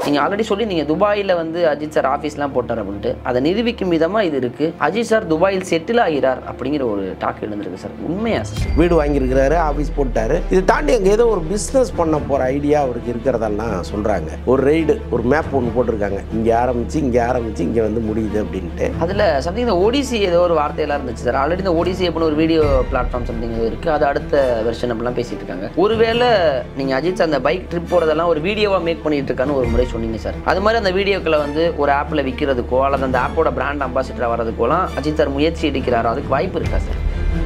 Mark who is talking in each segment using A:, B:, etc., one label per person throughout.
A: நீங்கள் ஆல்ரெடி சொல்லி நீங்கள் துபாயில் வந்து அஜித் சார் ஆஃபீஸ்லாம் போட்டார் அப்படின்ட்டு அதை நிரூபிக்கும் விதமாக இது இருக்குது அஜித் சார் துபாயில் செட்டில் ஆகிறார் அப்படிங்கிற ஒரு டாக் எழுந்திருக்கு சார் உண்மையா சார்
B: வீடு வாங்கியிருக்கிறாரு ஆஃபீஸ் போட்டாரு இது தாண்டி அங்கே ஏதோ ஒரு பிஸ்னஸ் பண்ண போகிற ஐடியா அவருக்கு இருக்கிறதெல்லாம் சொல்கிறாங்க ஒரு ரைடு ஒரு மேப் ஒன்று போட்டிருக்காங்க இங்கே ஆரம்பித்து இங்கே ஆரம்பித்து இங்கே வந்து முடியுது அப்படின்ட்டு
A: அதில் சம்திங் இந்த ஓடிசி ஏதோ ஒரு வார்த்தையெல்லாம் இருந்துச்சு சார் ஆல்ரெடி இந்த ஓடிசி அப்படின்னு ஒரு வீடியோ பிளாட்ஃபார்ம் சம்திங் இருக்குது அது அடுத்த வெர்ஷன் அப்படிலாம் பேசிட்டு இருக்காங்க ஒருவேளை நீங்கள் அஜித் சார் அந்த பைக் ட்ரிப் போகிறதெல்லாம் ஒரு வீடியோவாக மேக் பண்ணிட்டு இருக்கான்னு ஒரு முறை சொன்னீங்க சார் அது மாதிரி அந்த வீடியோக்களை வந்து ஒரு ஆப்பில் விற்கிறதுக்கோ அல்லது அந்த ஆப்போட பிராண்ட் அம்பாசிடராக வரதுக்கோலாம் அஜித் சார் முயற்சி எடுக்கிறாரோ அதுக்கு வாய்ப்பு இருக்கா சார்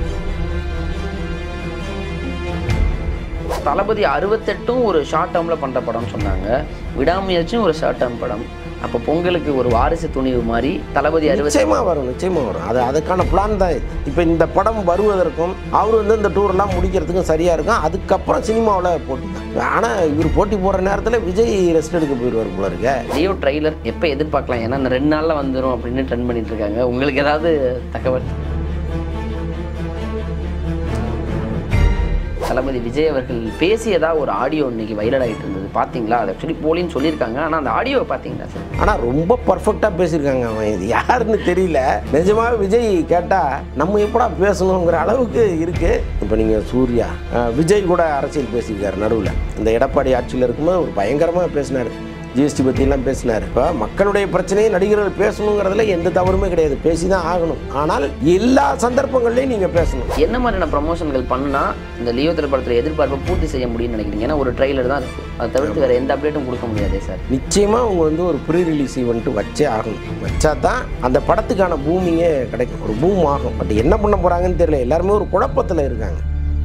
A: தளபதி அறுபத்தெட்டும் ஒரு ஷார்ட் டேர்மில் பண்ணுற படம்னு சொன்னாங்க விடாமுயற்சியும் ஒரு ஷார்ட் டேர்ம் படம் அப்போ பொங்கலுக்கு ஒரு வாரிசு துணிவு மாதிரி தளபதி அறுபத்தி
B: நிச்சயமாக வரும் நிச்சயமாக வரும் அது அதுக்கான பிளான் தான் இது இப்போ இந்த படம் வருவதற்கும் அவர் வந்து இந்த டூர்லாம் முடிக்கிறதுக்கும் சரியாக இருக்கும் அதுக்கப்புறம் சினிமாவில் போட்டி தான் ஆனால் இவர் போட்டி போடுற நேரத்தில் விஜய் ரெஸ்ட் எடுக்க போயிடுவார் போல இருக்க
A: லியோ ட்ரைலர் எப்போ எதிர்பார்க்கலாம் ஏன்னா இந்த ரெண்டு நாளில் வந்துடும் அப்படின்னு ட்ரெண்ட் பண்ணிட்டு இருக்காங்க உங்களுக்கு ஏதாவது தகவல் தளபதி விஜய் அவர்கள் பேசியதா ஒரு ஆடியோ இன்னைக்கு வைரல் ஆகிட்டு இருந்தது பார்த்தீங்களா அது ஆக்சுவலி போலின்னு சொல்லியிருக்காங்க ஆனால் அந்த ஆடியோவை பார்த்தீங்களா சார்
B: ஆனால் ரொம்ப பர்ஃபெக்டாக பேசியிருக்காங்க அவன் இது யாருன்னு தெரியல நிஜமாவே விஜய் கேட்டால் நம்ம எப்படா பேசணுங்கிற அளவுக்கு இருக்கு இப்போ நீங்கள் சூர்யா அஹ், விஜய் கூட அரசியல் பேசியிருக்காரு நடுவில் இந்த எடப்பாடி ஆட்சியில் இருக்கும்போது ஒரு பயங்கரமாக பேசினார் ஜிஎஸ்டி பற்றிலாம் பேசினார் இப்போ மக்களுடைய பிரச்சனையை நடிகர்கள் பேசணுங்கிறதுல எந்த தவறுமே கிடையாது பேசி தான் ஆகணும் ஆனால் எல்லா சந்தர்ப்பங்கள்லையும் நீங்கள் பேசணும்
A: என்ன மாதிரியான ப்ரமோஷன்கள் பண்ணா இந்த லியோ திரைப்படத்தில் எதிர்பார்ப்பை பூர்த்தி செய்ய முடியும்னு நினைக்கிறீங்க ஏன்னா ஒரு ட்ரைலர் தான் இருக்குது அதை தவிர்த்து வேறு எந்த அப்டேட்டும் கொடுக்க முடியாதே சார்
B: நிச்சயமாக அவங்க வந்து ஒரு ப்ரீ ரிலீஸ் ஈவெண்ட்டு வச்சே ஆகணும் வச்சா தான் அந்த படத்துக்கான பூமிங்கே கிடைக்கும் ஒரு பூம் ஆகும் பட் என்ன பண்ண போகிறாங்கன்னு தெரியல எல்லாருமே ஒரு குழப்பத்தில் இருக்காங்க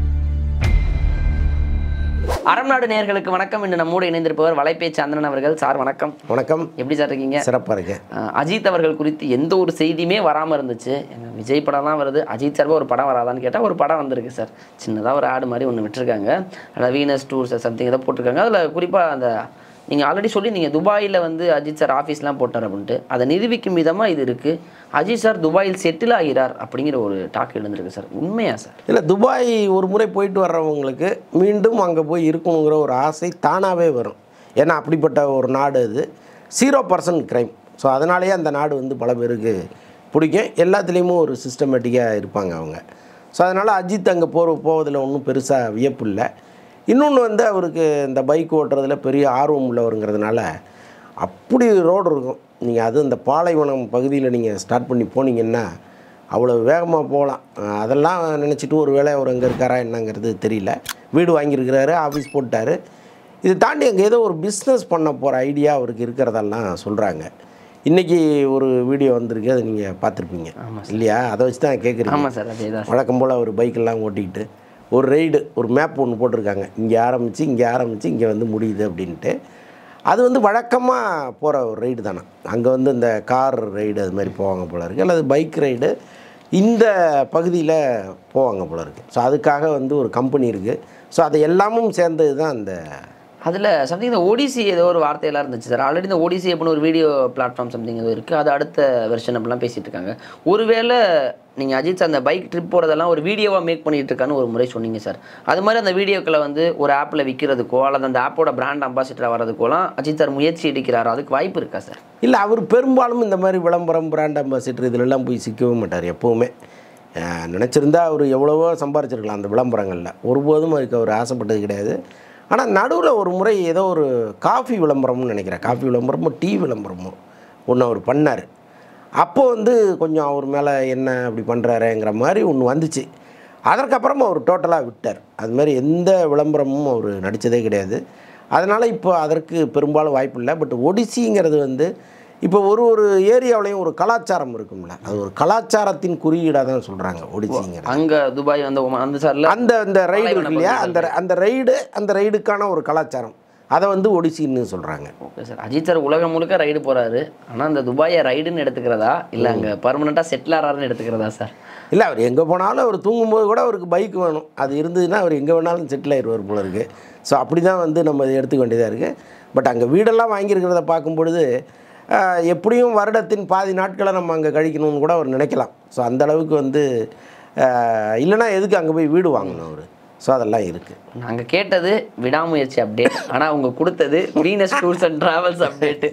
A: அறம் நாடு நேயர்களுக்கு வணக்கம் இன்று நம்மோடு இணைந்திருப்பவர் வலைபேச்சு சந்திரன் அவர்கள் சார் வணக்கம்
B: வணக்கம்
A: எப்படி சார் இருக்கீங்க
B: சிறப்பாக இருக்கேன்
A: அஹ் அஜித் அவர்கள் குறித்து எந்த ஒரு செய்தியுமே வராமல் இருந்துச்சு எங்க விஜய் படம்லாம் வருது அஜித் சார்பாக ஒரு படம் வராதான்னு கேட்டால் ஒரு படம் வந்திருக்கு சார் சின்னதாக ஒரு ஆடு மாதிரி ஒன்று விட்டுருக்காங்க அதில் வீனஸ் டூர்ஸ் சம்திங் ஏதோ போட்டிருக்காங்க அதில் குறிப்பாக அந்த நீங்கள் ஆல்ரெடி சொல்லி நீங்கள் துபாயில் வந்து அஜித் சார் ஆஃபீஸ்லாம் போட்டார் அப்படின்ட்டு அதை நிரூபிக்கும் விதமாக இது இருக்குது அஜித் சார் துபாயில் செட்டில் ஆகிறார் அப்படிங்கிற ஒரு டாக் எழுந்திருக்கு சார் உண்மையா சார்
B: இல்லை துபாய் ஒரு முறை போயிட்டு வர்றவங்களுக்கு மீண்டும் அங்கே போய் இருக்கணுங்கிற ஒரு ஆசை தானாகவே வரும் ஏன்னா அப்படிப்பட்ட ஒரு நாடு அது ஜீரோ பர்சன்ட் க்ரைம் ஸோ அதனாலேயே அந்த நாடு வந்து பல பேருக்கு பிடிக்கும் எல்லாத்துலேயுமே ஒரு சிஸ்டமேட்டிக்காக இருப்பாங்க அவங்க ஸோ அதனால் அஜித் அங்கே போகிற போவதில் ஒன்றும் பெருசாக வியப்பு இல்லை இன்னொன்று வந்து அவருக்கு இந்த பைக் ஓட்டுறதுல பெரிய ஆர்வம் உள்ளவருங்கிறதுனால அப்படி ரோடு இருக்கும் நீங்கள் அது இந்த பாலைவனம் பகுதியில் நீங்கள் ஸ்டார்ட் பண்ணி போனீங்கன்னா அவ்வளோ வேகமாக போகலாம் அஹ் அதெல்லாம் நினச்சிட்டு ஒரு வேளை அவர் அங்கே இருக்காரா என்னங்கிறது தெரியல வீடு வாங்கியிருக்கிறாரு ஆஃபீஸ் போட்டார் இது தாண்டி அங்கே ஏதோ ஒரு பிஸ்னஸ் பண்ண போகிற ஐடியா அவருக்கு இருக்கிறதெல்லாம் சொல்கிறாங்க இன்றைக்கி ஒரு வீடியோ வந்திருக்கு அதை நீங்கள் பார்த்துருப்பீங்க இல்லையா அதை வச்சு தான் கேட்குறீங்க
A: ஆமாம் சார் அதே தான்
B: வழக்கம் போல் அவர் பைக்கெல்லாம் ஓட்டிக்கிட்டு ஒரு ரைடு ஒரு மேப் ஒன்று போட்டிருக்காங்க இங்கே ஆரம்பித்து இங்கே ஆரம்பித்து இங்கே வந்து முடியுது அப்படின்ட்டு அது வந்து வழக்கமாக போகிற ஒரு ரைடு தானே அங்கே வந்து இந்த கார் ரைடு அது மாதிரி போவாங்க போல இருக்குது அல்லது பைக் ரைடு இந்த பகுதியில் போவாங்க போல இருக்குது ஸோ அதுக்காக வந்து ஒரு கம்பெனி இருக்குது ஸோ அது எல்லாமும் சேர்ந்தது தான் அந்த
A: அதில் சம்திங் இந்த ஓடிசி ஏதோ ஒரு வார்த்தையெல்லாம் இருந்துச்சு சார் ஆல்ரெடி இந்த ஓடிசி அப்படின்னு ஒரு வீடியோ பிளாட்ஃபார்ம் சம்திங் ஏதோ இருக்குது அது அடுத்த வெர்ஷன் அப்படிலாம் பேசிட்டு இருக்காங்க ஒருவேளை நீங்கள் அஜித் சார் அந்த பைக் ட்ரிப் போகிறதெல்லாம் ஒரு வீடியோவாக மேக் பண்ணிட்டு இருக்கான்னு ஒரு முறை சொன்னீங்க சார் அது மாதிரி அந்த வீடியோக்களை வந்து ஒரு ஆப்பில் விற்கிறதுக்கோ அல்லது அந்த ஆப்போட பிராண்ட் அம்பாசிடராக வரதுக்கோலாம் அஜித் சார் முயற்சி எடுக்கிறாரோ அதுக்கு வாய்ப்பு இருக்கா சார்
B: இல்லை அவர் பெரும்பாலும் இந்த மாதிரி விளம்பரம் பிராண்ட் அம்பாசிடர் இதிலெல்லாம் போய் சிக்கவே மாட்டார் எப்போவுமே அஹ் நினச்சிருந்தா அவர் எவ்வளவோ சம்பாரிச்சிருக்கலாம் அந்த விளம்பரங்களில் ஒருபோதும் அதுக்கு அவர் ஆசைப்பட்டது கிடையாது ஆனால் நடுவில் ஒரு முறை ஏதோ ஒரு காஃபி விளம்பரம்னு நினைக்கிறேன் காஃபி விளம்பரமோ டீ விளம்பரமோ ஒன்று அவர் பண்ணார் அப்போ வந்து கொஞ்சம் அவர் மேலே என்ன அப்படி பண்ணுறாருங்கிற மாதிரி ஒன்று வந்துச்சு அதற்கப்புறமா அவர் டோட்டலாக விட்டார் அது மாதிரி எந்த விளம்பரமும் அவர் நடித்ததே கிடையாது அதனால் இப்போ அதற்கு பெரும்பாலும் வாய்ப்பு இல்லை பட் ஒடிசிங்கிறது வந்து இப்போ ஒரு ஒரு ஏரியாவிலையும் ஒரு கலாச்சாரம் இருக்கும்ல அது ஒரு கலாச்சாரத்தின் குறியீடாக தான் சொல்கிறாங்க ஒடிசிங்கிறது
A: அங்கே துபாய் வந்து ஒமா- அந்த சாரில்
B: அந்த அந்த ரைடு இருக்கு இல்லையா அந்த அந்த ரைடு அந்த ரைடுக்கான ஒரு கலாச்சாரம் அதை வந்து ஒடிசின்னு சொல்கிறாங்க
A: ஓகே சார் அஜித் சார் உலகம் முழுக்க ரைடு போகிறாரு ஆனால் அந்த துபாயை ரைடுன்னு எடுத்துக்கிறதா இல்லை அங்கே பர்மனெண்ட்டாக செட்டில் ஆறாருன்னு எடுத்துக்கிறதா சார்
B: இல்லை அவர் எங்கே போனாலும் அவர் தூங்கும்போது கூட அவருக்கு பைக் வேணும் அது இருந்ததுன்னா அவர் எங்கே வேணாலும் செட்டில் ஆயிடுவார் போல இருக்குது ஸோ அப்படி தான் வந்து நம்ம இதை எடுத்துக்க வேண்டியதாக இருக்குது பட் அங்கே வீடெல்லாம் வாங்கியிருக்கிறத பார்க்கும் பொழுது ஆஹ், எப்படியும் வருடத்தின் பாதி நாட்களை நம்ம அங்கே கழிக்கணும்னு கூட அவர் நினைக்கலாம் ஸோ அந்த அளவுக்கு வந்து ஆஹ், இல்லைன்னா எதுக்கு அங்கே போய் வீடு வாங்கணும் அவர் ஸோ அதெல்லாம் இருக்குது
A: நாங்கள் கேட்டது விடாமுயற்சி அப்டேட் ஆனால் அவங்க கொடுத்தது Venus Tours and Travels update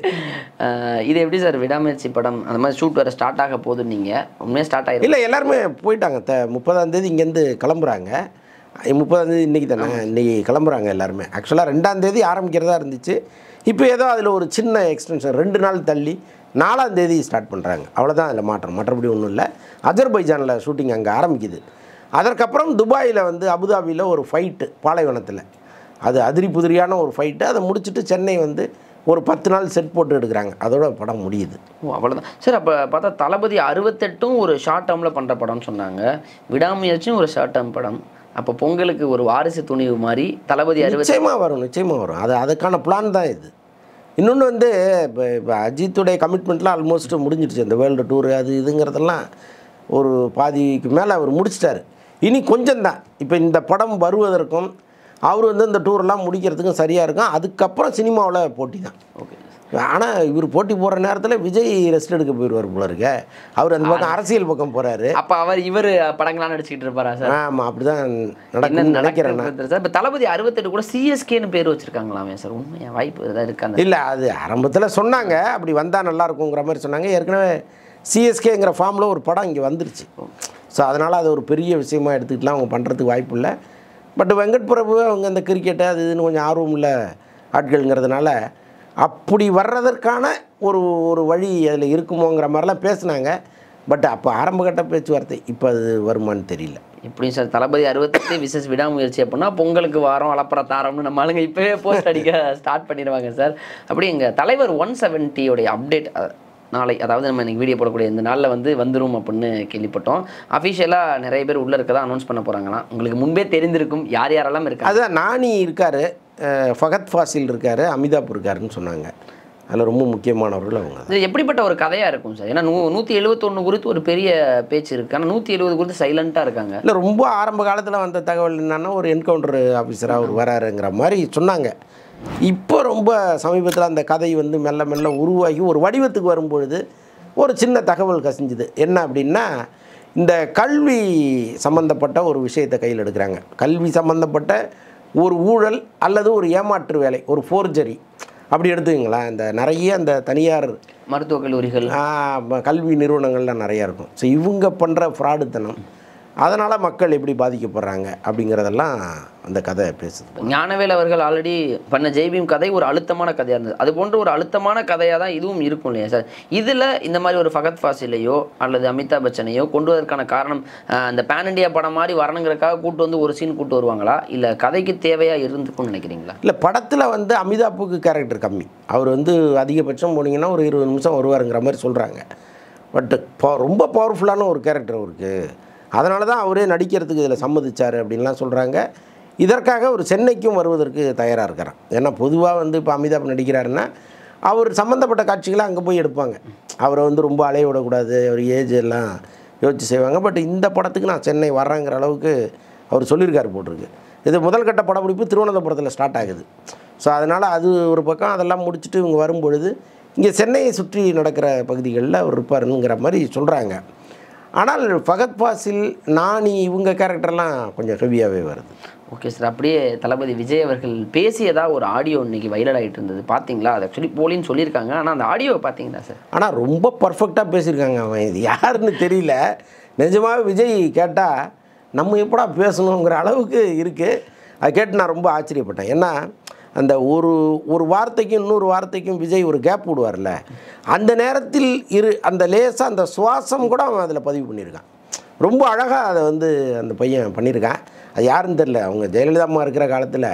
A: இது எப்படி சார் விடாமுயற்சி படம் அந்த மாதிரி ஷூட் வேறு ஸ்டார்ட் ஆக போகுதுன்னு நீங்கள் உண்மையாக ஸ்டார்ட் ஆயிருக்கு
B: இல்லை எல்லாருமே போயிட்டாங்க த முப்பதாம் தேதி இங்கேருந்து கிளம்புறாங்க முப்பதாம் தேதி இன்றைக்கி தானே இன்றைக்கி கிளம்புறாங்க எல்லாருமே ஆக்சுவலாக ரெண்டாம் தேதி ஆரம்பிக்கிறதா இருந்துச்சு இப்போ ஏதோ அதில் ஒரு சின்ன எக்ஸ்டென்ஷன் ரெண்டு நாள் தள்ளி நாலாம் தேதி ஸ்டார்ட் பண்ணுறாங்க அவ்வளோதான் அதில் மாற்றம் மற்றபடி ஒன்றும் இல்லை அஜர்பைஜானில் ஷூட்டிங் அங்கே ஆரம்பிக்குது அதற்கப்புறம் துபாயில் வந்து அபுதாபியில் ஒரு ஃபைட்டு பாலைவனத்தில் அது அதிரி புதிரியான ஒரு ஃபைட்டு அதை முடிச்சுட்டு சென்னை வந்து ஒரு பத்து நாள் செட் போட்டு எடுக்கிறாங்க அதோட படம் முடியுது
A: ஓ அவ்வளோதான் சார் அப்போ பார்த்தா தளபதி அறுபத்தெட்டும் ஒரு ஷார்ட் டேர்மில் பண்ணுற படம்னு சொன்னாங்க விடாமுயற்சியும் ஒரு ஷார்ட் டேர்ம் படம் அப்போ பொங்கலுக்கு ஒரு வாரிசு துணிவு மாதிரி தளபதி அறுபத்தி
B: நிச்சயமாக வரும் நிச்சயமாக வரும் அது அதுக்கான பிளான் தான் இது இன்னொன்று வந்து இப்போ இப்போ அஜித்துடைய கமிட்மெண்ட்லாம் ஆல்மோஸ்ட் முடிஞ்சிடுச்சு இந்த வேர்ல்டு டூரு அது இதுங்கிறதெல்லாம் ஒரு பாதிக்கு மேலே அவர் முடிச்சிட்டாரு இனி கொஞ்சம் தான் இப்போ இந்த படம் வருவதற்கும் அவர் வந்து இந்த டூரெல்லாம் முடிக்கிறதுக்கும் சரியாக இருக்கும் அதுக்கப்புறம் சினிமாவில் போட்டி தான்
A: ஓகே
B: ஆனால் இவர் போட்டி போடுற நேரத்தில் விஜய் ரெஸ்ட் எடுக்க போயிடுவார் போல இருக்க அவர் அந்த பக்கம் அரசியல் பக்கம் போகிறாரு
A: அப்போ அவர் இவர் படங்கள்லாம் நடிச்சுக்கிட்டு இருப்பாரா சார்
B: ஆமாம் அப்படி தான்
A: என்ன
B: நடக்கும்னு நினைக்கிறேன் நான்.
A: நடக்கிறது சார் இப்போ தளபதி அறுபத்தெட்டு கூட சிஎஸ்கேன்னு பேர் வச்சிருக்காங்களாமே சார் உண்மையா வாய்ப்பு ஏதாவது இருக்கா அந்த
B: இல்லை அது ஆரம்பத்தில் சொன்னாங்க அப்படி வந்தால் நல்லா இருக்குங்கிற மாதிரி சொன்னாங்க ஏற்கனவே சிஎஸ்கேங்கிற ஃபார்மில் ஒரு படம் இங்கே வந்துருச்சு ஸோ அதனால் அது ஒரு பெரிய விஷயமா எடுத்துக்கிட்டுலாம் அவங்க பண்ணுறதுக்கு வாய்ப்பு இல்லை பட் வெங்கட் பிரபு அவங்க இந்த கிரிக்கெட்டு அது இதுன்னு கொஞ்சம் ஆர்வம் உள்ள ஆட்கள்ங்கிறதுனால அப்படி வர்றதற்கான ஒரு ஒரு வழி அதில் இருக்குமோங்கிற மாதிரிலாம் பேசுனாங்க பட் அப்போ ஆரம்பகட்ட பேச்சுவார்த்தை இப்போ அது வருமான்னு தெரியல
A: எப்படியும் சார் தளபதி அறுபத்தெட்டு விசஸ் விடாமுயற்சி அப்படின்னா பொங்கலுக்கு வாரம் அளப்புற தாரம்னு நம்ம ஆளுங்க இப்போவே போஸ்ட் அடிக்க ஸ்டார்ட் பண்ணிடுவாங்க சார் அப்படி எங்கள் தலைவர் ஒன் செவன்ட்டியோடைய அப்டேட் நாளை அதாவது நம்ம இன்னைக்கு வீடியோ போடக்கூடிய இந்த நாளில் வந்து வந்துரும் அப்படின்னு கேள்விப்பட்டோம் அஃபிஷியலாக நிறைய பேர் உள்ளே இருக்கதா அனௌன்ஸ் பண்ண போகிறாங்களாம் உங்களுக்கு முன்பே தெரிந்திருக்கும் யார் யாரெல்லாம் இருக்காங்க
B: அதுதான் நானி இருக்கார் ஃபகத் ஃபாசில் இருக்கார் அமிதாப் இருக்காருன்னு சொன்னாங்க அதில் ரொம்ப முக்கியமானவர்கள் அவங்க தான்
A: இது எப்படிப்பட்ட ஒரு கதையாக இருக்கும் சார் ஏன்னா நூ நூற்றி எழுபத்தொன்று குறித்து ஒரு பெரிய பேச்சு இருக்குது ஆனால் நூற்றி எழுபது குறித்து சைலண்ட்டாக இருக்காங்க
B: இல்லை ரொம்ப ஆரம்ப காலத்தில் வந்த தகவல் என்னன்னா ஒரு என்கவுண்டர் ஆஃபீஸராக அவர் வராருங்கிற மாதிரி சொன்னாங்க இப்போ ரொம்ப சமீபத்தில் அந்த கதை வந்து மெல்ல மெல்ல உருவாகி ஒரு வடிவத்துக்கு வரும்பொழுது ஒரு சின்ன தகவல் கசிஞ்சுது என்ன அப்படின்னா இந்த கல்வி சம்மந்தப்பட்ட ஒரு விஷயத்தை கையில் எடுக்கிறாங்க கல்வி சம்மந்தப்பட்ட ஒரு ஊழல் அல்லது ஒரு ஏமாற்று வேலை ஒரு ஃபோர்ஜரி அப்படி எடுத்துக்கங்களேன் இந்த நிறைய அந்த தனியார்
A: மருத்துவக் கல்லூரிகள்
B: ஆ, ம- கல்வி நிறுவனங்கள்லாம் நிறையா இருக்கும் ஸோ இவங்க பண்ணுற ஃப்ராடுத்தனம் அதனால் மக்கள் எப்படி பாதிக்கப்படுறாங்க அப்படிங்கிறதெல்லாம் அந்த கதை பேசுது
A: ஞானவேல் அவர்கள் ஆல்ரெடி பண்ண ஜெய்பீம் கதை ஒரு அழுத்தமான கதையாக இருந்தது அது போன்ற ஒரு அழுத்தமான கதையாக தான் இதுவும் இருக்கும் இல்லையா சார் இதில் இந்த மாதிரி ஒரு ஃபகத் ஃபாசிலையோ அல்லது அமிதாப் பச்சனையோ கொண்டு வருவதற்கான காரணம் ஆஹ், அந்த பேன் இண்டியா படம் மாதிரி வரணுங்கிறதுக்காக கூட்டு வந்து ஒரு சீன் கூட்டு வருவாங்களா இல்லை கதைக்கு தேவையாக இருந்துக்கும்னு நினைக்கிறீங்களா
B: இல்லை படத்தில் வந்து அமிதாப்புக்கு கேரக்டர் கம்மி அவர் வந்து அதிகபட்சம் போனீங்கன்னா ஒரு இருபது நிமிஷம் வருவாருங்கிற மாதிரி சொல்கிறாங்க பட் ரொம்ப பவர்ஃபுல்லான ஒரு கேரக்டர் அவருக்கு அதனால தான் அவரே நடிக்கிறதுக்கு இதில் சம்மதிச்சார் அப்படின்லாம் சொல்கிறாங்க இதற்காக ஒரு சென்னைக்கும் வருவதற்கு தயாராக இருக்கிறான் ஏன்னா பொதுவாக வந்து இப்போ அமிதாப் நடிக்கிறாருன்னா அவர் சம்மந்தப்பட்ட காட்சிகளை அங்கே போய் எடுப்பாங்க அவரை வந்து ரொம்ப அலைய விடக்கூடாது அவர் ஏஜ் எல்லாம் யோசிச்சு செய்வாங்க பட் இந்த படத்துக்கு நான் சென்னை வர்றேங்கிற அளவுக்கு அவர் சொல்லியிருக்காரு போட்டிருக்கு இது முதல் கட்ட படப்பிடிப்பு திருவனந்தபுரத்தில் ஸ்டார்ட் ஆகுது ஸோ அதனால் அது ஒரு பக்கம் அதெல்லாம் முடிச்சுட்டு இவங்க வரும்பொழுது இங்கே சென்னையை சுற்றி நடக்கிற பகுதிகளில் அவர் இருப்பாருங்கிற மாதிரி சொல்கிறாங்க ஆனால் ஃபகத் ஃபாசில் நானி இவங்க கேரக்டர்லாம் கொஞ்சம் ஹெவியாகவே வருது
A: ஓகே சார் அப்படியே தளபதி விஜய் அவர்கள் பேசியதா ஒரு ஆடியோ இன்னைக்கு வைரல் ஆகிட்டு இருந்தது பார்த்தீங்களா அது ஆக்சுவலி போலின்னு சொல்லியிருக்காங்க ஆனால் அந்த ஆடியோவை பார்த்தீங்களா சார்
B: ஆனால் ரொம்ப பர்ஃபெக்டாக பேசியிருக்காங்க அவன் இது யாருன்னு தெரியல நிஜமாவே விஜய் கேட்டால் நம்ம எப்படா பேசணுங்கிற அளவுக்கு இருக்குது அதை கேட்டு நான் ரொம்ப ஆச்சரியப்பட்டேன் ஏன்னா அந்த ஒரு ஒரு வார்த்தைக்கும் இன்னொரு வார்த்தைக்கும் விஜய் ஒரு கேப் விடுவார்ல அந்த நேரத்தில் இரு அந்த லேசாக அந்த சுவாசம் கூட அவன் அதில் பதிவு பண்ணியிருக்கான் ரொம்ப அழகாக அதை வந்து அந்த பையன் பண்ணியிருக்கான் அது யாருன்னு தெரில அவங்க ஜெயலலிதா அம்மா இருக்கிற காலத்தில்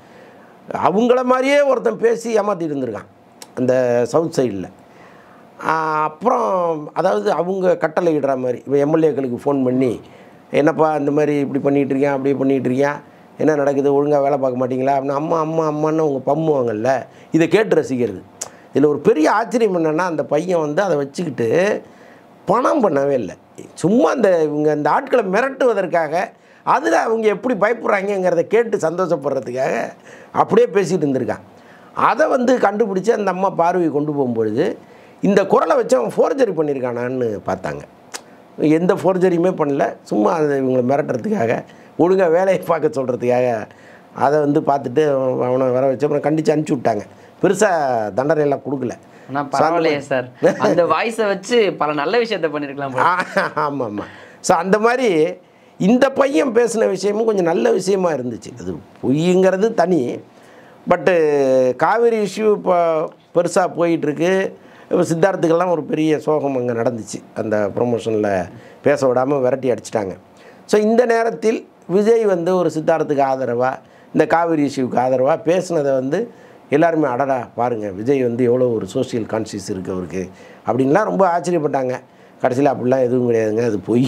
B: அவங்கள மாதிரியே ஒருத்தன் பேசி ஏமாற்றிட்டு இருந்திருக்கான் அந்த சவுத் சைடில் அப்புறம் அதாவது அவங்க கட்டளை இடுற மாதிரி இப்போ எம்எல்ஏக்களுக்கு ஃபோன் பண்ணி என்னப்பா இந்த மாதிரி இப்படி பண்ணிகிட்டு இருக்கேன் அப்படி பண்ணிகிட்டு இருக்கேன் என்ன நடக்குது ஒழுங்காக வேலை பார்க்க மாட்டீங்களா அப்படின்னு அம்மா அம்மா அம்மான்னு அவங்க பம்முவாங்கல்ல இதை கேட்டு ரசிக்கிறது இதில் ஒரு பெரிய ஆச்சரியம் என்னென்னா அந்த பையன் வந்து அதை வச்சுக்கிட்டு பணம் பண்ணவே இல்லை சும்மா அந்த இவங்க அந்த ஆட்களை மிரட்டுவதற்காக அதில் அவங்க எப்படி பயப்படுறாங்கங்கிறத கேட்டு சந்தோஷப்படுறதுக்காக அப்படியே பேசிகிட்டு இருந்திருக்கான் அதை வந்து கண்டுபிடிச்சி அந்த அம்மா பார்வையை கொண்டு போகும்பொழுது இந்த குரலை வச்சு அவன் ஃபோர்ஜரி பண்ணியிருக்கானான்னு பார்த்தாங்க எந்த ஃபோர்ஜரியுமே பண்ணல சும்மா அதை இவங்களை மிரட்டுறதுக்காக ஒழுங்காக வேலையை பார்க்க சொல்கிறதுக்காக அதை வந்து பார்த்துட்டு அவனை வர வச்சு அப்புறம் கண்டித்து அனுப்பிச்சி விட்டாங்க பெருசாக தண்டனை எல்லாம் கொடுக்கல
A: ஆனால் பரவாயில்லையே சார் அந்த வாய்ஸை வச்சு பல நல்ல விஷயத்த பண்ணியிருக்கலாம் போல.
B: ஆமாம் ஆமாம் ஸோ அந்த மாதிரி இந்த பையன் பேசின விஷயமும் கொஞ்சம் நல்ல விஷயமா இருந்துச்சு அது பொய்ங்கிறது தனி பட்டு காவேரி இஷ்யூ இப்போ பெருசாக போயிட்டுருக்கு இப்போ சித்தார்த்துக்கெல்லாம் ஒரு பெரிய சோகம் அங்கே நடந்துச்சு அந்த ப்ரொமோஷனில் பேச விடாமல் விரட்டி அடிச்சிட்டாங்க ஸோ இந்த நேரத்தில் விஜய் வந்து ஒரு சித்தார்த்துக்கு ஆதரவாக இந்த காவிரி இஷ்யூக்கு ஆதரவாக பேசுனதை வந்து எல்லாருமே அடடா பாருங்கள் விஜய் வந்து எவ்வளோ ஒரு சோஷியல் கான்சியஸ் இருக்குது அவருக்கு அப்படின்லாம் ரொம்ப ஆச்சரியப்பட்டாங்க கடைசியில் அப்படிலாம் எதுவும் கிடையாதுங்க அது பொய்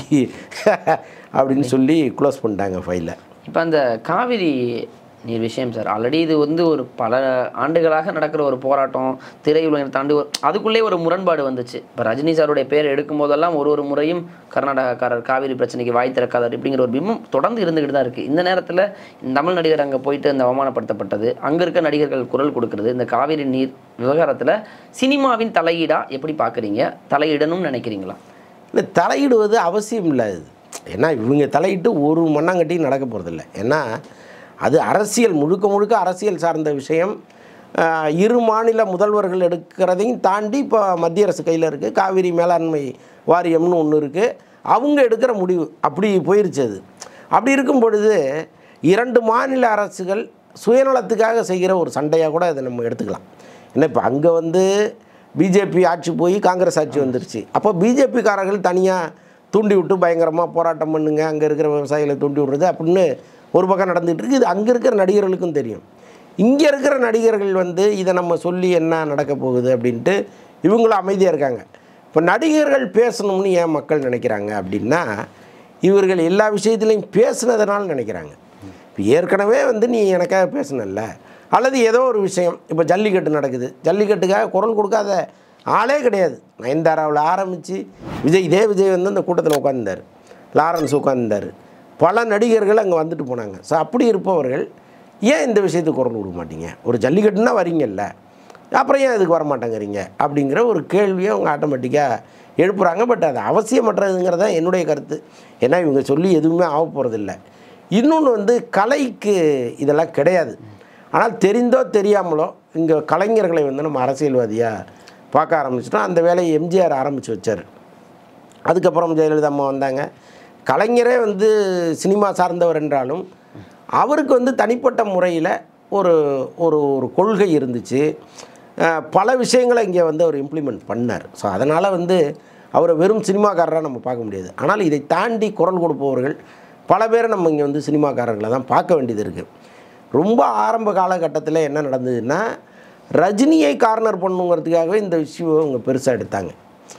B: அப்படின்னு சொல்லி க்ளோஸ் பண்ணிட்டாங்க ஃபைலை
A: இப்போ அந்த காவிரி நீர் விஷயம் சார் ஆல்ரெடி இது வந்து ஒரு பல ஆண்டுகளாக நடக்கிற ஒரு போராட்டம் திரையுலகம் தாண்டி ஒரு அதுக்குள்ளே ஒரு முரண்பாடு வந்துச்சு இப்போ ரஜினி சாருடைய பேர் எடுக்கும் போதெல்லாம் ஒரு ஒரு முறையும் கர்நாடகாக்காரர் காவிரி பிரச்சனைக்கு வாய் திறக்காதர் இப்படிங்கிற ஒரு பிம்பம் தொடர்ந்து இருந்துகிட்டு தான் இருக்குது இந்த நேரத்தில் தமிழ் நடிகர் அங்கே போயிட்டு அந்த அவமானப்படுத்தப்பட்டது அங்கே இருக்க நடிகர்கள் குரல் கொடுக்கறது இந்த காவிரி நீர் விவகாரத்தில் சினிமாவின் தலையீடா எப்படி பார்க்குறீங்க தலையிடணும்னு நினைக்கிறீங்களா
B: இல்லை தலையிடுவது அவசியம் இல்லை அது ஏன்னா இவங்க தலையிட்டு ஒரு மண்ணாங்கட்டியும் நடக்க போகிறதில்ல ஏன்னா அது அரசியல் முழுக்க முழுக்க அரசியல் சார்ந்த விஷயம் ஆஹ், இரு மாநில முதல்வர்கள் எடுக்கிறதையும் தாண்டி இப்போ மத்திய அரசு கையில் இருக்குது காவிரி மேலாண்மை வாரியம்னு ஒன்று இருக்குது அவங்க எடுக்கிற முடிவு அப்படி போயிருச்சு அது அப்படி இருக்கும் பொழுது இரண்டு மாநில அரசுகள் சுயநலத்துக்காக செய்கிற ஒரு சண்டையாக கூட இதை நம்ம எடுத்துக்கலாம் ஏன்னா இப்போ அங்கே வந்து பிஜேபி ஆட்சி போய் காங்கிரஸ் ஆட்சி வந்துருச்சு அப்போ பிஜேபிக்காரர்கள் தனியாக தூண்டி விட்டு பயங்கரமாக போராட்டம் பண்ணுங்க அங்கே இருக்கிற விவசாயிகளை தூண்டி விடுறது அப்படின்னு ஒரு பக்கம் நடந்துகிட்டு இருக்கு இது அங்கே இருக்கிற நடிகர்களுக்கும் தெரியும் இங்கே இருக்கிற நடிகர்கள் வந்து இதை நம்ம சொல்லி என்ன நடக்க போகுது அப்படின்ட்டு இவங்களும் அமைதியாக இருக்காங்க இப்போ நடிகர்கள் பேசணும்னு ஏன் மக்கள் நினைக்கிறாங்க அப்படின்னா இவர்கள் எல்லா விஷயத்துலையும் பேசுனதுனால நினைக்கிறாங்க இப்போ ஏற்கனவே வந்து நீ எனக்காக பேசணும்ல அல்லது ஏதோ ஒரு விஷயம் இப்போ ஜல்லிக்கட்டு நடக்குது ஜல்லிக்கட்டுக்காக குரல் கொடுக்காத ஆளே கிடையாது நயன்தாராவில் ஆரம்பித்து விஜய் இதே விஜய் வந்து அந்த கூட்டத்தில் உட்காந்துருந்தார் லாரன்ஸ் உட்காந்துருந்தார் பல நடிகர்கள் அங்கே வந்துட்டு போனாங்க ஸோ அப்படி இருப்பவர்கள் ஏன் இந்த விஷயத்துக்கு குரல் கொடுக்க மாட்டீங்க ஒரு ஜல்லிக்கட்டுனா வரீங்கல்ல அப்புறம் ஏன் இதுக்கு வர மாட்டேங்கிறீங்க அப்படிங்கிற ஒரு கேள்வியை அவங்க ஆட்டோமேட்டிக்காக எழுப்புறாங்க பட் அது அவசியமற்றதுங்கிறது தான் என்னுடைய கருத்து ஏன்னா இவங்க சொல்லி எதுவுமே ஆக போகிறதில்ல இன்னொன்று வந்து கலைக்கு இதெல்லாம் கிடையாது ஆனால் தெரிந்தோ தெரியாமலோ இங்கே கலைஞர்களை வந்து நம்ம அரசியல்வாதியாக பார்க்க ஆரம்பிச்சிட்டோம் அந்த வேலையை எம்ஜிஆர் ஆரம்பித்து வச்சார் அதுக்கப்புறம் ஜெயலலிதா அம்மா வந்தாங்க கலைஞரே வந்து சினிமா சார்ந்தவர் என்றாலும் அவருக்கு வந்து தனிப்பட்ட முறையில் ஒரு ஒரு ஒரு கொள்கை இருந்துச்சு அஹ், பல விஷயங்களை இங்கே வந்து அவர் இம்ப்ளிமெண்ட் பண்ணார் ஸோ அதனால் வந்து அவரை வெறும் சினிமாக்காரராக நம்ம பார்க்க முடியாது ஆனால் இதை தாண்டி குரல் கொடுப்பவர்கள் பல பேரை நம்ம இங்கே வந்து சினிமாக்காரர்களை தான் பார்க்க வேண்டியது இருக்குது ரொம்ப ஆரம்ப காலகட்டத்தில் என்ன நடந்ததுன்னா ரஜினியை கார்னர் பண்ணுங்கிறதுக்காகவே இந்த விஷயம் அவங்க பெருசாக எடுத்தாங்க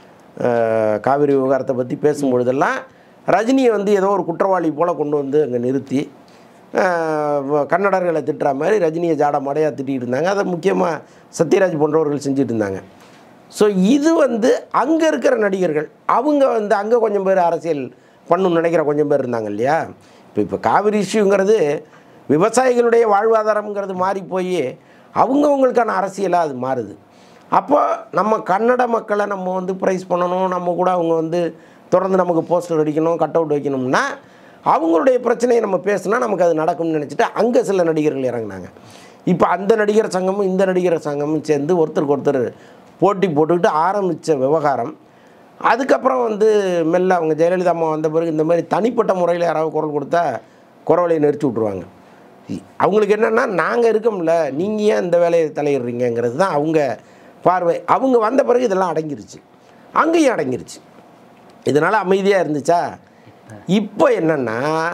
B: அஹ் காவிரி விவகாரத்தை பற்றி பேசும்பொழுதெல்லாம் ரஜினியை வந்து ஏதோ ஒரு குற்றவாளி போல் கொண்டு வந்து அங்கே நிறுத்தி அஹ் வ- கன்னடர்களை திட்டுற மாதிரி ரஜினியை ஜாட மடையாக திட்டிகிட்டு இருந்தாங்க அதை முக்கியமாக சத்யராஜ் போன்றவர்கள் செஞ்சுட்டு இருந்தாங்க ஸோ இது வந்து அங்கே இருக்கிற நடிகர்கள் அவங்க வந்து அங்கே கொஞ்சம் பேர் அரசியல் பண்ணணும்னு நினைக்கிற கொஞ்சம் பேர் இருந்தாங்க இல்லையா இப்போ இப்போ காவிரி இஷ்யூங்கிறது விவசாயிகளுடைய வாழ்வாதாரம்ங்கிறது மாறி போய் அவங்கவுங்களுக்கான அரசியலாக அது மாறுது அப்போ நம்ம கன்னட மக்களை நம்ம வந்து ப்ரைஸ் பண்ணணும் நம்ம கூட அவங்க வந்து தொடர்ந்து நமக்கு போஸ்டர் அடிக்கணும் கட் அவுட் வைக்கணும்னா அவங்களுடைய பிரச்சனையை நம்ம பேசுனா நமக்கு அது நடக்கும்னு நினச்சிட்டு அங்கே சில நடிகர்கள் இறங்குனாங்க இப்போ அந்த நடிகர் சங்கமும் இந்த நடிகர் சங்கமும் சேர்ந்து ஒருத்தருக்கு ஒருத்தர் போட்டி போட்டுக்கிட்டு ஆரம்பித்த விவகாரம் அதுக்கப்புறம் வந்து மெல்ல அவங்க ஜெயலலிதா அம்மா வந்த பிறகு இந்த மாதிரி தனிப்பட்ட முறையில் யாராவது குரல் கொடுத்தா குரவலையை நெரிச்சு விட்ருவாங்க இ- அவங்களுக்கு என்னென்னா நாங்கள் இருக்கோம்ல நீங்கள் ஏன் இந்த வேலையை தலையிடுறீங்கங்கிறது தான் அவங்க பார்வை அவங்க வந்த பிறகு இதெல்லாம் அடங்கிருச்சு அங்கேயும் அடங்கிருச்சு இதனால் அமைதியாக இருந்துச்சா இப்போ என்னென்னா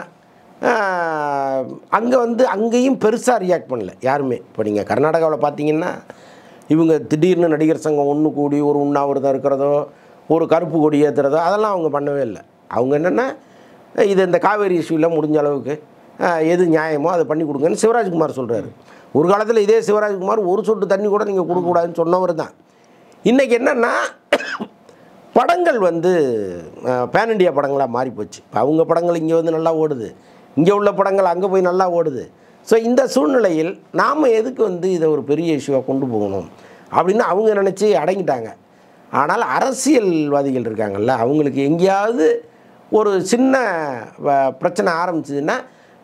B: அங்கே வந்து அங்கேயும் பெருசாக ரியாக்ட் பண்ணல யாருமே இப்போ நீங்கள் கர்நாடகாவில் பார்த்தீங்கன்னா இவங்க திடீர்னு நடிகர் சங்கம் ஒன்று கூடி ஒரு உண்ணாவிரதம் இருக்கிறதோ ஒரு கருப்பு கொடி ஏற்றுறதோ அதெல்லாம் அவங்க பண்ணவே இல்லை அவங்க என்னென்னா இது இந்த காவேரி இஷ்யூவில் முடிஞ்ச அளவுக்கு ஆஹ், எது நியாயமோ அதை பண்ணி கொடுங்கன்னு சிவராஜ்குமார் சொல்கிறாரு ஒரு காலத்தில் இதே சிவராஜ்குமார் ஒரு சொட்டு தண்ணி கூட நீங்கள் கொடுக்கக்கூடாதுன்னு சொன்னவர் தான் இன்றைக்கி என்னென்னா படங்கள் வந்து பேன் இண்டியா படங்களாக மாறி போச்சு இப்போ அவங்க படங்கள் இங்கே வந்து நல்லா ஓடுது இங்கே உள்ள படங்கள் அங்கே போய் நல்லா ஓடுது ஸோ இந்த சூழ்நிலையில் நாம் எதுக்கு வந்து இதை ஒரு பெரிய இஷ்யூவாக கொண்டு போகணும் அப்படின்னு அவங்க நினச்சி அடங்கிட்டாங்க ஆனால் அரசியல்வாதிகள் இருக்காங்கல்ல அவங்களுக்கு எங்கேயாவது ஒரு சின்ன வ- பிரச்சனை ஆரம்பிச்சதுன்னா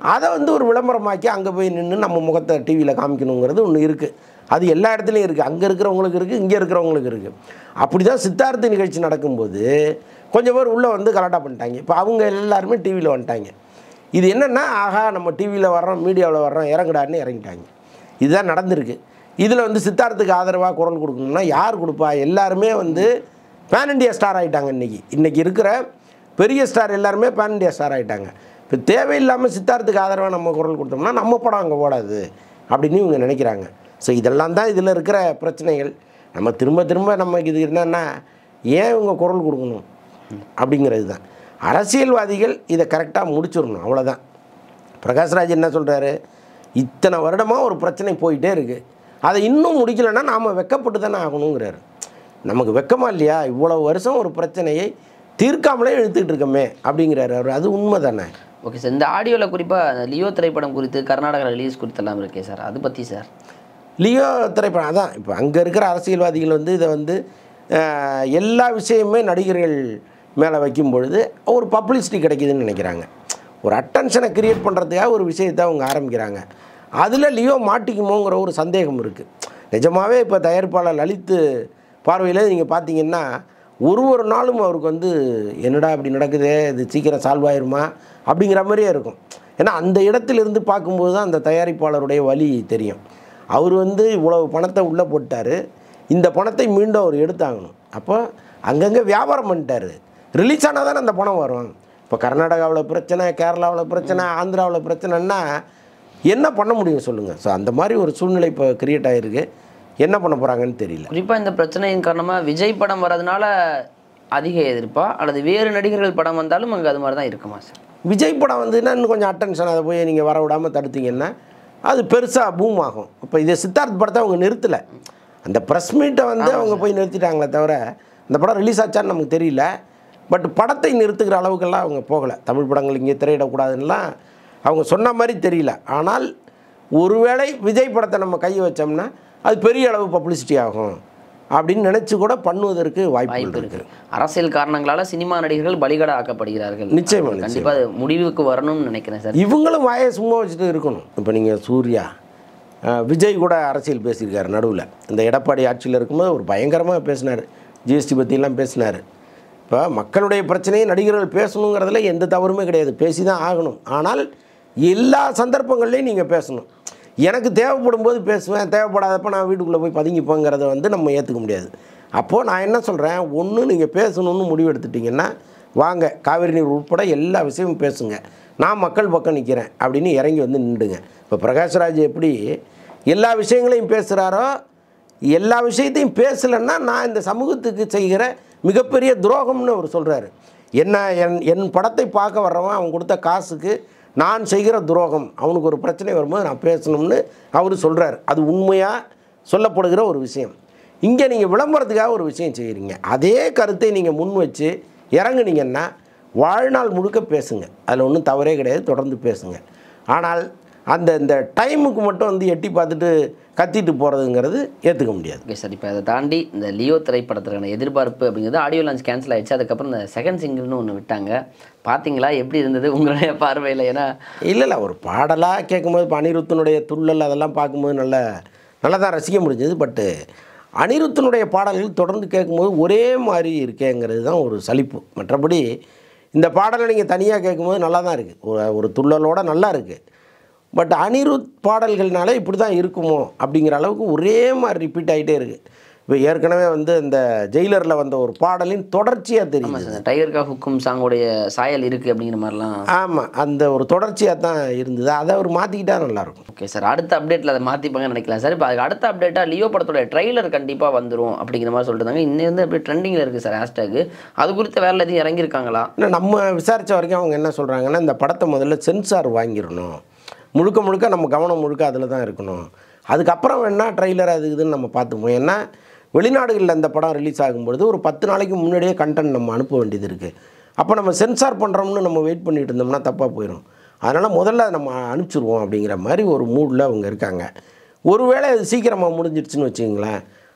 B: அதை வந்து ஒரு விளம்பரமாக்கி அங்கே போய் நின்று நம்ம முகத்தை டிவியில் காமிக்கணுங்கிறது ஒன்று இருக்குது அது எல்லா இடத்துலையும் இருக்குது அங்கே இருக்கிறவங்களுக்கு இருக்குது இங்கே இருக்கிறவங்களுக்கு இருக்குது அப்படி தான் சித்தார்த்த நிகழ்ச்சி நடக்கும்போது கொஞ்சம் பேர் உள்ளே வந்து கலாட்டா பண்ணிட்டாங்க இப்போ அவங்க எல்லாருமே டிவியில் வந்துட்டாங்க இது என்னென்னா ஆஹா நம்ம டிவியில் வர்றோம் மீடியாவில் வர்றோம் இறங்குடான்னு இறங்கிட்டாங்க இதுதான் நடந்திருக்கு இதில் வந்து சித்தார்த்துக்கு ஆதரவாக குரல் கொடுக்கணும்னா யார் கொடுப்பா எல்லாருமே வந்து பேன் இண்டியா ஸ்டார் ஆகிட்டாங்க இன்றைக்கி இன்றைக்கி இருக்கிற பெரிய ஸ்டார் எல்லாருமே பேன் இண்டியா ஸ்டார் ஆகிட்டாங்க இப்போ தேவையில்லாமல் சித்தார்த்துக்கு ஆதரவாக நம்ம குரல் கொடுத்தோம்னா நம்ம படம் அங்கே ஓடாது அப்படின்னு இவங்க நினைக்கிறாங்க ஸோ இதெல்லாம் தான் இதில் இருக்கிற பிரச்சனைகள் நம்ம திரும்ப திரும்ப நமக்கு இது என்னென்னா ஏன் இவங்க குரல் கொடுக்கணும் அப்படிங்கிறது தான் அரசியல்வாதிகள் இதை கரெக்டாக முடிச்சிடணும் அவ்வளோதான் பிரகாஷ்ராஜ் என்ன சொல்கிறாரு இத்தனை வருடமாக ஒரு பிரச்சனை போயிட்டே இருக்குது அதை இன்னும் முடிக்கலைன்னா நாம் வெக்கப்பட்டு தானே ஆகணுங்கிறாரு நமக்கு வெக்கமா இல்லையா இவ்வளவு வருஷம் ஒரு பிரச்சனையை தீர்க்காமலே இழுத்துக்கிட்டு இருக்கோமே அப்படிங்கிறாரு அவர் அது உண்மை தானே
A: ஓகே சார் இந்த ஆடியோவில் குறிப்பாக லியோ திரைப்படம் குறித்து கர்நாடகா ரிலீஸ் குறித்தெல்லாம் இருக்கே சார் அது பற்றி சார்
B: லியோ திரைப்படம் அதான் இப்போ அங்கே இருக்கிற அரசியல்வாதிகள் வந்து இதை வந்து அஹ், எல்லா விஷயமுமே நடிகர்கள் மேலே வைக்கும் பொழுது ஒரு பப்ளிசிட்டி கிடைக்குதுன்னு நினைக்கிறாங்க ஒரு அட்டென்ஷனை கிரியேட் பண்ணுறதுக்காக ஒரு விஷயத்தை அவங்க ஆரம்பிக்கிறாங்க அதில் லியோ மாட்டிக்குமோங்கிற ஒரு சந்தேகம் இருக்குது நிஜமாகவே இப்போ தயாரிப்பாளர் லலித் பார்வையில் நீங்கள் பார்த்தீங்கன்னா ஒரு ஒரு நாளும் அவருக்கு வந்து என்னடா இப்படி நடக்குதே இது சீக்கிரம் சால்வ் ஆயிருமா அப்படிங்கிற மாதிரியே இருக்கும் ஏன்னா அந்த இடத்திலிருந்து பார்க்கும்போது தான் அந்த தயாரிப்பாளருடைய வலி தெரியும் அவர் வந்து இவ்வளவு பணத்தை உள்ளே போட்டார் இந்த பணத்தை மீண்டும் அவர் எடுத்தாகணும் அப்போ அங்கங்கே வியாபாரம் பண்ணிட்டாரு ரிலீஸ் ஆனால் தானே அந்த பணம் வரும் இப்போ கர்நாடகாவில் பிரச்சனை கேரளாவில் பிரச்சனை ஆந்திராவில் பிரச்சனைன்னா என்ன பண்ண முடியும் சொல்லுங்கள் ஸோ அந்த மாதிரி ஒரு சூழ்நிலை இப்போ கிரியேட் ஆகிருக்கு என்ன பண்ண போகிறாங்கன்னு தெரியல
A: குறிப்பாக இந்த பிரச்சனையின் காரணமாக விஜய் படம் வரதுனால அதிக எதிர்ப்பா அல்லது வேறு நடிகர்கள் படம் வந்தாலும் அங்கே அது மாதிரி தான் இருக்குமா சார்
B: விஜய் படம் வந்துன்னா இன்னும் கொஞ்சம் அட்டென்ஷன் அதை போய் நீங்கள் வர விடாமல் தடுத்தீங்கன்னா அது பெருசாக பூம் ஆகும் இப்போ இதை சித்தார்த் படத்தை அவங்க நிறுத்தலை அந்த ப்ரெஸ் மீட்டை வந்து அவங்க போய் நிறுத்திட்டாங்களே தவிர அந்த படம் ரிலீஸ் ஆச்சான்னு நமக்கு தெரியல பட் படத்தை நிறுத்துக்கிற அளவுக்கெல்லாம் அவங்க போகலை தமிழ் படங்கள் இங்கே திரையிடக்கூடாதுன்னெலாம் அவங்க சொன்ன மாதிரி தெரியல ஆனால் ஒருவேளை விஜய் படத்தை நம்ம கை வச்சோம்னா அது பெரிய அளவு பப்ளிசிட்டி ஆகும் அப்படின்னு நினச்சி கூட பண்ணுவதற்கு வாய்ப்பு
A: வாய்ப்பு
B: இருக்குது
A: இருக்கு அரசியல் காரணங்களால சினிமா நடிகர்கள் பலிகடா ஆக்கப்படுகிறார்கள்
B: நிச்சயமா,
A: அது கண்டிப்பா அது முடிவுக்கு வரணும்னு நினைக்கிறேன் சார்
B: இவங்களும் வாயை சும்மா வச்சுட்டு இருக்கணும் இப்போ நீங்கள் சூர்யா அஹ், விஜய் கூட அரசியல் பேசியிருக்காரு நடுவில் இந்த எடப்பாடி ஆட்சியில் இருக்கும்போது ஒரு பயங்கரமாக பேசினார் ஜிஎஸ்டி பற்றிலாம் பேசினார் இப்போ மக்களுடைய பிரச்சனையை நடிகர்கள் பேசணுங்கிறதுல எந்த தவறுமே கிடையாது பேசி தான் ஆகணும் ஆனால் எல்லா சந்தர்ப்பங்கள்லையும் நீங்கள் பேசணும் எனக்கு தேவைப்படும் போது பேசுவேன் தேவைப்படாதப்ப நான் வீட்டுக்குள்ளே போய் பதுங்கிப்போங்கிறத வந்து நம்ம ஏற்றுக்க முடியாது அப்போது நான் என்ன சொல்கிறேன் ஒன்று நீங்கள் பேசணும்னு முடிவு எடுத்துட்டிங்கன்னா வாங்க காவிரி நீர் உட்பட எல்லா விஷயமும் பேசுங்க நான் மக்கள் பக்கம் நிற்கிறேன் அப்படின்னு இறங்கி வந்து நின்றுங்க இப்போ பிரகாஷ்ராஜ் எப்படி எல்லா விஷயங்களையும் பேசுகிறாரோ எல்லா விஷயத்தையும் பேசலைன்னா நான் இந்த சமூகத்துக்கு செய்கிற மிகப்பெரிய துரோகம்னு அவர் சொல்கிறாரு என்ன என் என் படத்தை பார்க்க வர்றவன் அவன் கொடுத்த காசுக்கு நான் செய்கிற துரோகம் அவனுக்கு ஒரு பிரச்சனை வரும்போது நான் பேசணும்னு அவர் சொல்கிறார் அது உண்மையாக சொல்லப்படுகிற ஒரு விஷயம் இங்கே நீங்கள் விளம்பரத்துக்காக ஒரு விஷயம் செய்கிறீங்க அதே கருத்தை நீங்கள் முன் வச்சு இறங்குனீங்கன்னா வாழ்நாள் முழுக்க பேசுங்க அதில் ஒன்றும் தவறே கிடையாது தொடர்ந்து பேசுங்க ஆனால் அந்த இந்த டைமுக்கு மட்டும் வந்து எட்டி பார்த்துட்டு கத்திட்டு போகிறதுங்கிறது ஏற்றுக்க முடியாது
A: ஓகே சார் இப்போ அதை தாண்டி இந்த லியோ திரைப்படத்திற்கான எதிர்பார்ப்பு அப்படிங்கிறது ஆடியோ லான்ச் கேன்சல் ஆயிடுச்சு அதுக்கப்புறம் இந்த செகண்ட் சிங்கிள்னு ஒன்று விட்டாங்க பார்த்தீங்களா எப்படி இருந்தது உங்களுடைய பார்வையில் ஏன்னா
B: இல்லை இல்லை ஒரு பாடலாக கேட்கும்போது இப்போ அனிருத்தனுடைய துள்ளல் அதெல்லாம் பார்க்கும்போது நல்ல நல்லா தான் ரசிக்க முடிஞ்சது பட்டு அனிருத்தனுடைய பாடல்கள் தொடர்ந்து கேட்கும்போது ஒரே மாதிரி இருக்கேங்கிறது தான் ஒரு சலிப்பு மற்றபடி இந்த பாடலை நீங்கள் தனியாக கேட்கும்போது நல்லா தான் இருக்குது ஒரு ஒரு துள்ளலோட நல்லா இருக்குது பட் அனிருத் பாடல்கள்னால இப்படி தான் இருக்குமோ அப்படிங்கிற அளவுக்கு ஒரே மாதிரி ரிப்பீட் ஆகிட்டே இருக்குது இப்போ ஏற்கனவே வந்து இந்த ஜெயிலரில் வந்த ஒரு பாடலின் தொடர்ச்சியாக தெரியுது
A: ஆமாம் சார் டைகர் கா ஹுக்கும் சாங்கோடைய சாயல் இருக்குது அப்படிங்கிற மாதிரிலாம்
B: ஆமாம் அந்த ஒரு தொடர்ச்சியாக தான் இருந்தது அதை அவர் மாற்றிக்கிட்டா நல்லாயிருக்கும்
A: ஓகே சார் அடுத்த அப்டேட்டில் அதை மாற்றிப்பாங்கன்னு நினைக்கலாம் சார் இப்போ அதுக்கு அடுத்த அப்டேட்டாக லியோ படத்தோட ட்ரைலர் கண்டிப்பாக வந்துடும் அப்படிங்கிற மாதிரி சொல்லிட்டு இருந்தாங்க இன்னும் வந்து அப்படியே ட்ரெண்டிங்கில் இருக்குது சார் ஹேஷ்டேக் அது குறித்த வேலை எதுவும் இறங்கியிருக்காங்களா
B: இன்னும் நம்ம விசாரித்த வரைக்கும் அவங்க என்ன சொல்கிறாங்கன்னா இந்த படத்தை முதல்ல சென்சார் வாங்கிடணும் முழுக்க முழுக்க நம்ம கவனம் முழுக்க அதில் தான் இருக்கணும் அதுக்கப்புறம் வேணால் ட்ரெய்லர் அது இதுன்னு நம்ம பார்த்துப்போம் ஏன்னா வெளிநாடுகளில் இந்த படம் ரிலீஸ் ஆகும்பொழுது ஒரு பத்து நாளைக்கு முன்னாடியே கண்டென்ட் நம்ம அனுப்ப வேண்டியது இருக்குது அப்போ நம்ம சென்சார் பண்ணுறோம்னு நம்ம வெயிட் பண்ணிட்டு இருந்தோம்னா தப்பாக போயிடும் அதனால் முதல்ல அதை நம்ம அனுப்பிச்சிருவோம் அப்படிங்கிற மாதிரி ஒரு மூடில் அவங்க இருக்காங்க ஒருவேளை அது சீக்கிரமாக முடிஞ்சிடுச்சுன்னு வச்சுங்களேன்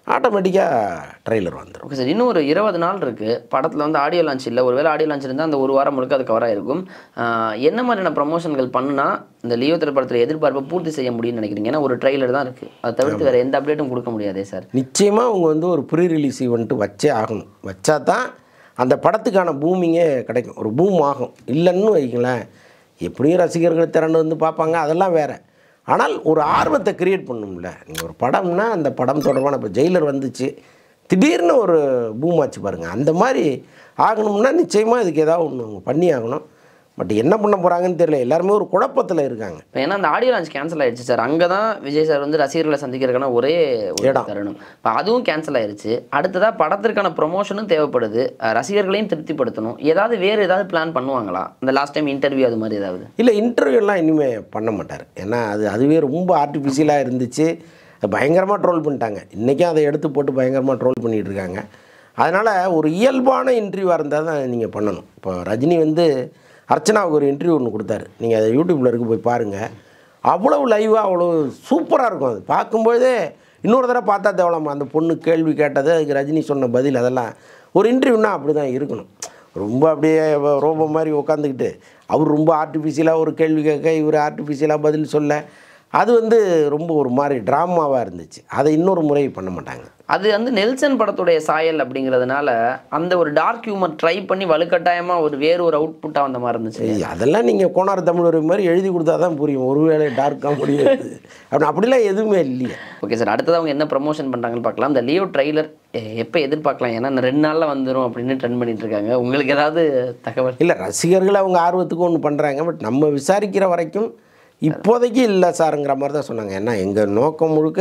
B: ஆட்டோமேட்டிக்காக ட்ரெய்லர் வந்துடும்
A: ஓகே சார் இன்னும் ஒரு இருபது நாள் இருக்குது படத்தில் வந்து ஆடியோ லான்ச் இல்லை ஒருவேளை ஆடியோ லான்ச் இருந்தால் அந்த ஒரு வாரம் முழுக்க அது கவர் ஆயிருக்கும் ஆஹ் என்ன மாதிரியான ப்ரமோஷன்கள் பண்ணுனா இந்த லியோ திரைப்படத்தில் எதிர்பார்ப்பை பூர்த்தி செய்ய முடியும்னு நினைக்கிறீங்க ஏன்னா ஒரு ட்ரெய்லர் தான் இருக்குது அதை தவிர்த்து வேறு எந்த அப்டேட்டும் கொடுக்க முடியாதே சார்
B: நிச்சயமாக அவங்க வந்து ஒரு ப்ரீ ரிலீஸ் ஈவெண்ட்டு வச்சே ஆகணும் வச்சா தான் அந்த படத்துக்கான பூமிங்கே கிடைக்கும் ஒரு பூம் ஆகும் இல்லைன்னு வைங்களேன் எப்படியும் ரசிகர்கள் திரண்டு வந்து பார்ப்பாங்க அதெல்லாம் வேற ஆனால் ஒரு ஆர்வத்தை கிரியேட் பண்ணும்ல நீங்கள் ஒரு படம்னா அந்த படம் தொடர்பான இப்போ ஜெயிலர் வந்துச்சு திடீர்னு ஒரு பூம் ஆச்சு பாருங்கள் அந்த மாதிரி ஆகணும்னா நிச்சயமாக இதுக்கு ஏதாவது ஒன்று அவங்க பண்ணி ஆகணும் பட் என்ன பண்ண போகிறாங்கன்னு தெரியல எல்லாருமே ஒரு குழப்பத்தில் இருக்காங்க
A: இப்போ ஏன்னா அந்த ஆடியோ லான்ச் கேன்சல் ஆயிடுச்சு சார் அங்கே தான் விஜய் சார் வந்து ரசிகர்களை சந்திக்கிறதுக்கான ஒரே ஒரு
B: இடம்.
A: தருணம் இப்போ அதுவும் கேன்சல் ஆயிருச்சு அடுத்ததாக படத்திற்கான ப்ரொமோஷனும் தேவைப்படுது அஹ் ரசிகர்களையும் திருப்திப்படுத்தணும் ஏதாவது வேறு ஏதாவது பிளான் பண்ணுவாங்களா இந்த லாஸ்ட் டைம் இன்டர்வியூ அது மாதிரி ஏதாவது
B: இல்லை இன்டர்வியூலாம் இனிமேல் பண்ண மாட்டார் ஏன்னா அது அதுவே ரொம்ப ஆர்டிஃபிஷியலாக இருந்துச்சு பயங்கரமாக ட்ரோல் பண்ணிட்டாங்க இன்றைக்கும் அதை எடுத்து போட்டு பயங்கரமாக ட்ரோல் பண்ணிகிட்டு இருக்காங்க அதனால் ஒரு இயல்பான இன்டர்வியூவாக இருந்தால் தான் நீங்கள் பண்ணணும் இப்போ ரஜினி வந்து அர்ச்சனாவுக்கு ஒரு இன்டர்வியூ ஒன்று கொடுத்தாரு நீங்கள் அதை யூடியூப்பில் இருக்கு போய் பாருங்கள் அவ்வளவு லைவாக அவ்வளோ சூப்பராக இருக்கும் அது பார்க்கும்போதே இன்னொரு தடவை பார்த்தா தேவலாமா அந்த பொண்ணு கேள்வி கேட்டது அதுக்கு ரஜினி சொன்ன பதில் அதெல்லாம் ஒரு இன்டர்வியூனா அப்படி தான் இருக்கணும் ரொம்ப அப்படியே ரோபோ மாதிரி உட்காந்துக்கிட்டு அவர் ரொம்ப ஆர்டிஃபிஷியலாக ஒரு கேள்வி கேட்க இவர் ஆர்டிஃபிஷியலாக பதில் சொல்ல அது வந்து ரொம்ப ஒரு மாதிரி ட்ராமாவாக இருந்துச்சு அதை இன்னொரு முறை பண்ண மாட்டாங்க
A: அது வந்து நெல்சன் படத்துடைய சாயல் அப்படிங்கிறதுனால அந்த ஒரு டார்க் ஹியூமர் ட்ரை பண்ணி வலுக்கட்டாயமாக ஒரு வேறு ஒரு அவுட்புட்டாக வந்த மாதிரி இருந்துச்சு
B: ஏய், அதெல்லாம் நீங்கள் கோனார் தமிழ் ஒரு மாதிரி எழுதி கொடுத்தா தான் புரியும் ஒருவேளை டார்க்காக முடியாது அப்படி அப்படிலாம் எதுவுமே இல்லையே
A: ஓகே சார் அடுத்தது அவங்க என்ன ப்ரமோஷன் பண்ணுறாங்கன்னு பார்க்கலாம் இந்த லியோ ட்ரைலர் எப்போ எதிர்பார்க்கலாம் ஏன்னா இன்னும் ரெண்டு நாளில் வந்துடும் அப்படின்னு ட்ரெண்ட் பண்ணிட்டு இருக்காங்க உங்களுக்கு ஏதாவது தகவல்
B: இல்லை ரசிகர்கள் அவங்க ஆர்வத்துக்கு ஒன்று பண்ணுறாங்க பட் நம்ம விசாரிக்கிற வரைக்கும் இப்போதைக்கு இல்லை சாருங்கிற மாதிரி தான் சொன்னாங்க ஏன்னா எங்கள் நோக்கம் முழுக்க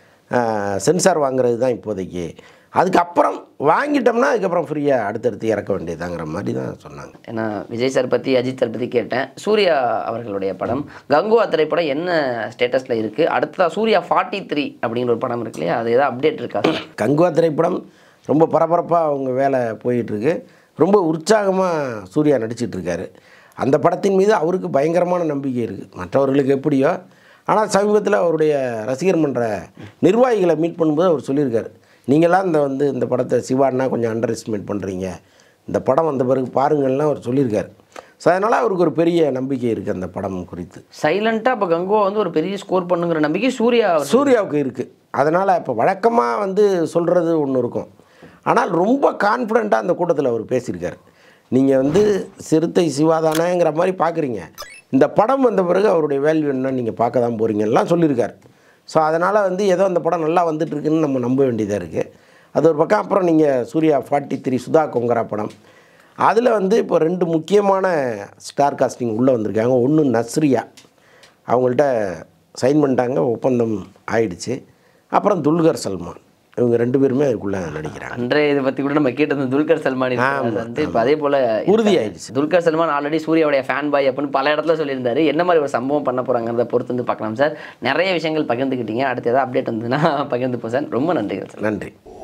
B: சென்சார் வாங்குறது தான் இப்போதைக்கு அதுக்கப்புறம் வாங்கிட்டோம்னா அதுக்கப்புறம் ஃப்ரீயாக அடுத்தடுத்து இறக்க வேண்டியதாங்கிற மாதிரி தான் சொன்னாங்க
A: ஏன்னா விஜய் சார் பற்றி அஜித் சார் பற்றி கேட்டேன் சூர்யா அவர்களுடைய படம் கங்குவா திரைப்படம் என்ன ஸ்டேட்டஸில் இருக்குது அடுத்ததாக சூர்யா ஃபார்ட்டி த்ரீ அப்படிங்கிற ஒரு படம் இருக்கு இல்லையா அது ஏதாவது அப்டேட் இருக்கா சார்
B: கங்குவா திரைப்படம் ரொம்ப பரபரப்பாக அவங்க வேலை போயிட்டுருக்கு ரொம்ப உற்சாகமாக சூர்யா நடிச்சிட்டு இருக்காரு அந்த படத்தின் மீது அவருக்கு பயங்கரமான நம்பிக்கை இருக்குது மற்றவர்களுக்கு எப்படியோ ஆனால் சமீபத்தில் அவருடைய ரசிகர் மன்ற நிர்வாகிகளை மீட் பண்ணும்போது அவர் சொல்லியிருக்காரு நீங்களாம் இந்த வந்து இந்த படத்தை சிவான்னா கொஞ்சம் அண்டர் எஸ்டிமேட் பண்ணுறீங்க இந்த படம் வந்த பிறகு பாருங்கள்லாம் அவர் சொல்லியிருக்காரு ஸோ அதனால் அவருக்கு ஒரு பெரிய நம்பிக்கை இருக்குது அந்த படம் குறித்து
A: சைலண்ட்டாக இப்போ கங்குவா வந்து ஒரு பெரிய ஸ்கோர் பண்ணுங்கிற நம்பிக்கை சூர்யா அவர்
B: சூர்யாவுக்கு இருக்குது அதனால் இப்போ வழக்கமாக வந்து சொல்கிறது ஒன்று இருக்கும் ஆனால் ரொம்ப கான்ஃபிடண்ட்டாக அந்த கூட்டத்தில் அவர் பேசியிருக்காரு நீங்கள் வந்து சிறுத்தை சிவாதானங்கிற மாதிரி பார்க்குறீங்க இந்த படம் வந்த பிறகு அவருடைய வேல்யூ என்ன நீங்கள் பார்க்க தான் போகிறீங்கலாம் சொல்லியிருக்காரு ஸோ அதனால் வந்து ஏதோ அந்த படம் நல்லா வந்துட்டுருக்குன்னு நம்ம நம்ப வேண்டியதாக இருக்குது அது ஒரு பக்கம் அப்புறம் நீங்கள் சூர்யா ஃபார்ட்டி த்ரீ சுதா கொங்கரா படம் அதில் வந்து இப்போ ரெண்டு முக்கியமான ஸ்டார் காஸ்டிங் உள்ளே வந்திருக்காங்க ஒன்று நஸ்ரியா அவங்கள்ட்ட சைன் பண்ணிட்டாங்க ஒப்பந்தம் ஆயிடுச்சு அப்புறம் துல்கர் சல்மான் இவங்க ரெண்டு பேருமே அதுக்குள்ளே நடிக்கிறாங்க
A: அன்றைய இதை பற்றி கூட நம்ம கேட்டது துல்கர் சல்மான்
B: ஆமா,
A: வந்து இப்போ அதே போல்
B: உறுதியாயிடுச்சு.
A: துல்கர் சல்மான் ஆல்ரெடி சூர்யாவுடைய ஃபேன் பாய் அப்படின்னு பல இடத்துல சொல்லியிருந்தாரு என்ன மாதிரி ஒரு சம்பவம் பண்ண போகிறாங்கிறத பொறுத்து வந்து பார்க்கலாம் சார் நிறைய விஷயங்கள் பகிர்ந்துக்கிட்டீங்க அடுத்து ஏதாவது அப்டேட் வந்ததுன்னா பகிர்ந்துப்போம் சார் ரொம்ப நன்றிகள் சார்
B: நன்றி